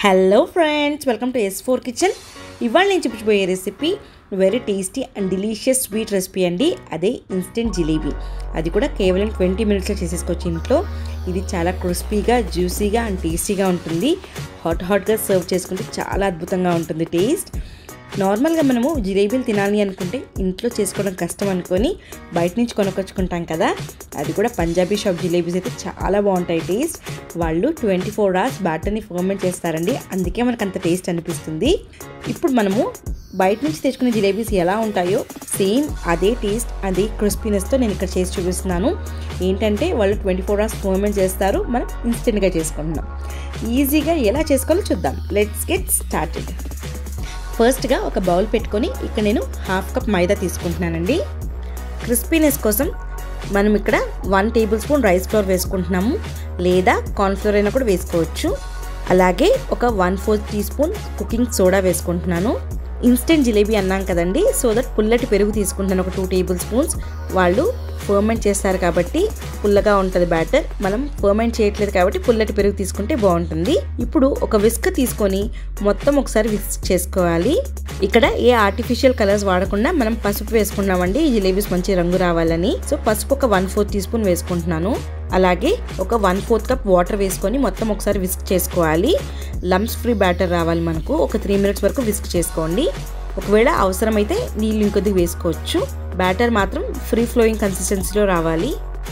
hello friends welcome to S four kitchen ఇవాళ నేను చూపించబోయే recipe very tasty and delicious sweet recipe అండి అదే ఇన్స్టెంట్ జిలేబీ అది కూడా కేవలం ట్వంటీ మినిట్స్లో చేసేసుకోవచ్చు ఇంట్లో ఇది చాలా క్రిస్పీగా జ్యూసీగా అండ్ టేస్టీగా ఉంటుంది హాట్ హాట్గా సర్వ్ చేసుకుంటే చాలా అద్భుతంగా ఉంటుంది టేస్ట్ నార్మల్గా మనము జిలేబీలు తినాలి అనుకుంటే ఇంట్లో చేసుకోవడం కష్టం అనుకొని బయట నుంచి కొనుక్కొచ్చుకుంటాం కదా అది కూడా పంజాబీ షాప్ జిలేబీస్ అయితే చాలా బాగుంటాయి టేస్ట్ వాళ్ళు ట్వంటీ ఫోర్ అవర్స్ బ్యాటర్ని ఫర్మెంట్ చేస్తారండి అందుకే మనకు అంత టేస్ట్ అనిపిస్తుంది ఇప్పుడు మనము బయట నుంచి తెచ్చుకునే జిలేబీస్ ఎలా ఉంటాయో సేమ్ అదే టేస్ట్ అదే క్రిస్పీనెస్తో నేను ఇక్కడ చేసి చూపిస్తున్నాను ఏంటంటే వాళ్ళు ట్వంటీ ఫోర్ అవర్స్ ఫర్మెంట్ చేస్తారు మనం ఇన్స్టెంట్గా చేసుకుంటున్నాం ఈజీగా ఎలా చేసుకోవాలో చూద్దాం లెట్స్ గెట్ స్టార్టెడ్ ఫస్ట్గా ఒక బౌల్ పెట్టుకొని ఇక్కడ నేను హాఫ్ కప్ మైదా తీసుకుంటున్నానండి క్రిస్పీనెస్ కోసం మనం ఇక్కడ one tablespoon rice flour వేసుకుంటున్నాము లేదా కార్న్ఫ్లోర్ అయినా కూడా వేసుకోవచ్చు అలాగే ఒక one fourth teaspoon cooking soda వేసుకుంటున్నాను ఇన్స్టెంట్ జిలేబీ అన్నాం కదండి సో దట్ పుల్లటి పెరుగు తీసుకుంటున్నాను ఒక టూ టేబుల్ స్పూన్స్ వాళ్ళు ఫర్మెంట్ చేస్తారు కాబట్టి పుల్లగా ఉంటుంది బ్యాటర్ మనం ఫర్మెంట్ చేయట్లేదు కాబట్టి పుల్లటి పెరుగు తీసుకుంటే బాగుంటుంది ఇప్పుడు ఒక విస్క్ తీసుకొని మొత్తం ఒకసారి విస్క్ చేసుకోవాలి ఇక్కడ ఏ ఆర్టిఫిషియల్ కలర్స్ వాడకుండా మనం పసుపు వేసుకున్నామండి ఈ జిలేబీస్ మంచి రంగు రావాలని సో పసుపు ఒక వన్ ఫోర్త్ టీ స్పూన్ వేసుకుంటున్నాను అలాగే ఒక వన్ ఫోర్త్ కప్ వాటర్ వేసుకొని మొత్తం ఒకసారి విస్క్ చేసుకోవాలి లమ్స్ ఫ్రీ బ్యాటర్ రావాలి మనకు ఒక త్రీ మినిట్స్ వరకు విస్క్ చేసుకోండి ఒకవేళ అవసరమైతే నీళ్ళు ఇంకొద్ది వేసుకోవచ్చు బ్యాటర్ మాత్రం ఫ్రీ ఫ్లోయింగ్ కన్సిస్టెన్సీలో రావాలి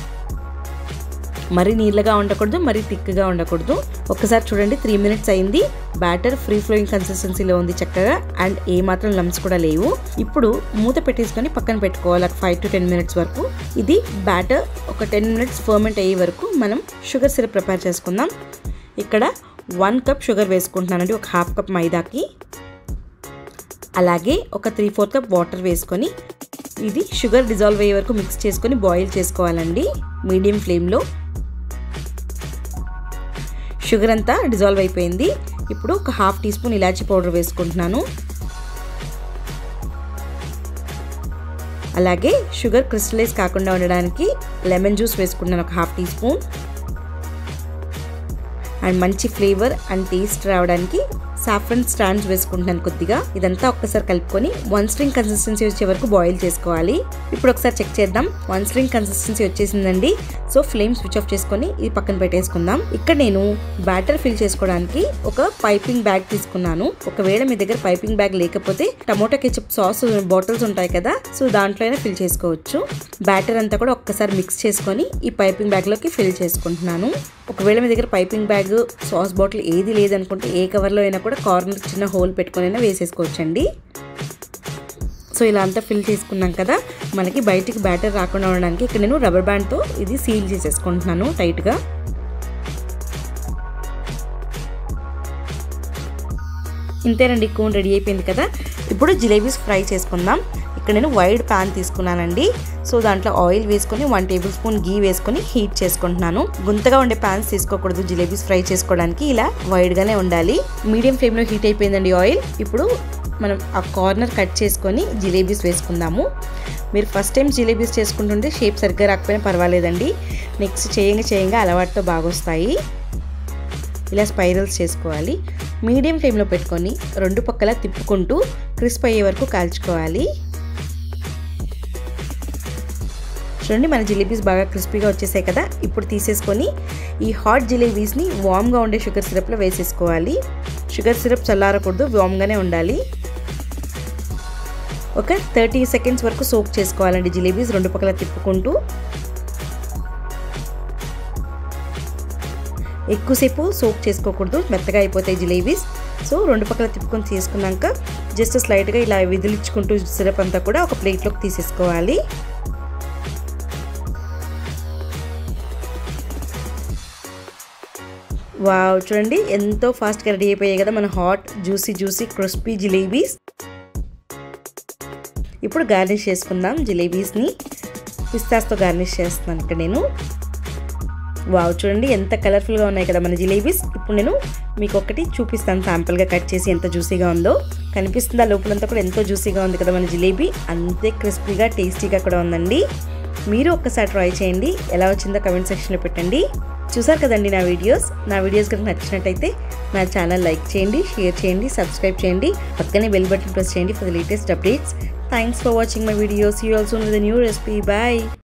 మరీ నీళ్ళగా ఉండకూడదు మరీ థిక్గా ఉండకూడదు ఒక్కసారి చూడండి త్రీ మినిట్స్ అయింది బ్యాటర్ ఫ్రీ ఫ్లోయింగ్ కన్సిస్టెన్సీలో ఉంది చక్కగా అండ్ ఏ మాత్రం లమ్స్ కూడా లేవు ఇప్పుడు మూత పెట్టేసుకొని పక్కన పెట్టుకోవాలి ఫైవ్ టు టెన్ మినిట్స్ వరకు ఇది బ్యాటర్ ఒక టెన్ మినిట్స్ ఫర్మెంట్ అయ్యే వరకు మనం షుగర్ సిరప్ ప్రిపేర్ చేసుకుందాం ఇక్కడ వన్ కప్ షుగర్ వేసుకుంటున్నానండి ఒక హాఫ్ కప్ మైదాకి అలాగే ఒక త్రీ ఫోర్త్ కప్ వాటర్ వేసుకొని ఇది షుగర్ డిజాల్వ్ అయ్యే వరకు మిక్స్ చేసుకొని బాయిల్ చేసుకోవాలండి మీడియం ఫ్లేమ్లో షుగర్ అంతా డిజాల్వ్ అయిపోయింది ఇప్పుడు ఒక half teaspoon elaichi powder వేసుకుంటున్నాను అలాగే షుగర్ క్రిస్టలైజ్ కాకుండా ఉండడానికి లెమన్ జ్యూస్ వేసుకుంటున్నాను ఒక హాఫ్ టీ స్పూన్ అండ్ మంచి ఫ్లేవర్ అండ్ టేస్ట్ రావడానికి సాఫ్రన్ స్టాండ్స్ వేసుకుంటున్నాను కొద్దిగా ఇదంతా ఒక్కసారి కలుపుకొని వన్ స్ట్రింగ్ కన్సిస్టెన్సీ వచ్చే వరకు బాయిల్ చేసుకోవాలి ఇప్పుడు ఒకసారి చెక్ చేద్దాం వన్ స్ట్రింగ్ కన్సిస్టెన్సీ వచ్చేసిందండి సో ఫ్లేమ్ స్విచ్ ఆఫ్ చేసుకొని ఇది పక్కన పెట్టేసుకుందాం ఇక్కడ నేను బ్యాటర్ ఫిల్ చేసుకోవడానికి ఒక పైపింగ్ బ్యాగ్ తీసుకున్నాను ఒకవేళ మీ దగ్గర పైపింగ్ బ్యాగ్ లేకపోతే టమోటా కెచప్ సాస్ బాటిల్స్ ఉంటాయి కదా సో దాంట్లో అయినా ఫిల్ చేసుకోవచ్చు బ్యాటర్ అంతా కూడా ఒక్కసారి మిక్స్ చేసుకొని ఈ పైపింగ్ బ్యాగ్లోకి ఫిల్ చేసుకుంటున్నాను ఒకవేళ మీ దగ్గర పైపింగ్ బ్యాగ్ సాస్ బాటిల్ ఏది లేదనుకుంటే ఏ కవర్లో అయినా కూడా కార్నర్ చిన్న హోల్ పెట్టుకొని అయినా వేసేసుకోవచ్చండి సో ఇలా అంతా ఫిల్ చేసుకున్నాం కదా మనకి బయటికి బ్యాటర్ రాకుండా ఉండడానికి ఇక్కడ నేను రబ్బర్ బ్యాండ్తో ఇది సీల్ చేసేసుకుంటున్నాను టైట్గా ఇంతేనండి కోన్ రెడీ అయిపోయింది కదా ఇప్పుడు జిలేబీస్ ఫ్రై చేసుకుందాం ఇక్కడ నేను వైడ్ ప్యాన్ తీసుకున్నానండి సో దాంట్లో ఆయిల్ వేసుకొని వన్ టేబుల్ స్పూన్ గీ వేసుకొని హీట్ చేసుకుంటున్నాను గుంతగా ఉండే ప్యాన్స్ తీసుకోకూడదు జిలేబీస్ ఫ్రై చేసుకోవడానికి ఇలా వైడ్గానే ఉండాలి మీడియం ఫ్లేమ్లో హీట్ అయిపోయిందండి ఆయిల్ ఇప్పుడు మనం ఆ కార్నర్ కట్ చేసుకొని జిలేబీస్ వేసుకుందాము మీరు ఫస్ట్ టైం జిలేబీస్ చేసుకుంటుంటే షేప్ సరిగ్గా రాకపోయినా పర్వాలేదండి నెక్స్ట్ చేయంగా చేయంగా అలవాటుతో బాగొస్తాయి ఇలా స్పైరల్స్ చేసుకోవాలి మీడియం ఫ్లేమ్లో పెట్టుకొని రెండు పక్కల తిప్పుకుంటూ క్రిస్ప్ అయ్యే వరకు కాల్చుకోవాలి చూడండి మన జిలేబీస్ బాగా క్రిస్పీగా వచ్చేసాయి కదా ఇప్పుడు తీసేసుకొని ఈ హాట్ జిలేబీస్ని వామ్గా ఉండే షుగర్ సిరప్లో వేసేసుకోవాలి షుగర్ సిరప్ చల్లారకూడదు వామ్గానే ఉండాలి ఒక థర్టీ సెకండ్స్ వరకు సోక్ చేసుకోవాలండి జిలేబీస్ రెండు పక్కల తిప్పుకుంటూ ఎక్కువసేపు సోక్ చేసుకోకూడదు మెత్తగా అయిపోతాయి జిలేబీస్ సో రెండు పక్కల తిప్పుకొని తీసుకున్నాక జస్ట్ స్లైట్గా ఇలా విదిలించుకుంటూ సిరప్ అంతా కూడా ఒక ప్లేట్లోకి తీసేసుకోవాలి వావ్ చూడండి ఎంతో ఫాస్ట్గా రెడీ అయిపోయాయి కదా మన hot juicy juicy crispy jalebis ఇప్పుడు గార్నిష్ చేసుకుందాం జిలేబీస్ని పిస్తాస్తో గార్నిష్ చేస్తున్నాను ఇక్కడ నేను వావ్ చూడండి ఎంత కలర్ఫుల్గా ఉన్నాయి కదా మన జిలేబీస్ ఇప్పుడు నేను మీకు ఒకటి చూపిస్తాను శాంపుల్గా కట్ చేసి ఎంత జ్యూసీగా ఉందో కనిపిస్తుందా లోపలంతా కూడా ఎంతో జ్యూసీగా ఉంది కదా మన జిలేబీ అంతే క్రిస్పీగా టేస్టీగా కూడా ఉందండి మీరు ఒక్కసారి ట్రై చేయండి ఎలా వచ్చిందో కమెంట్ సెక్షన్లో పెట్టండి చూసారు కదండి నా వీడియోస్ నా వీడియోస్ కనుక నచ్చినట్టయితే నా ఛానల్ లైక్ చేయండి షేర్ చేయండి సబ్స్క్రైబ్ చేయండి పక్కనే బెల్ బటన్ ప్రెస్ చేయండి for the latest updates thanks for watching my videos you also with new recipe bye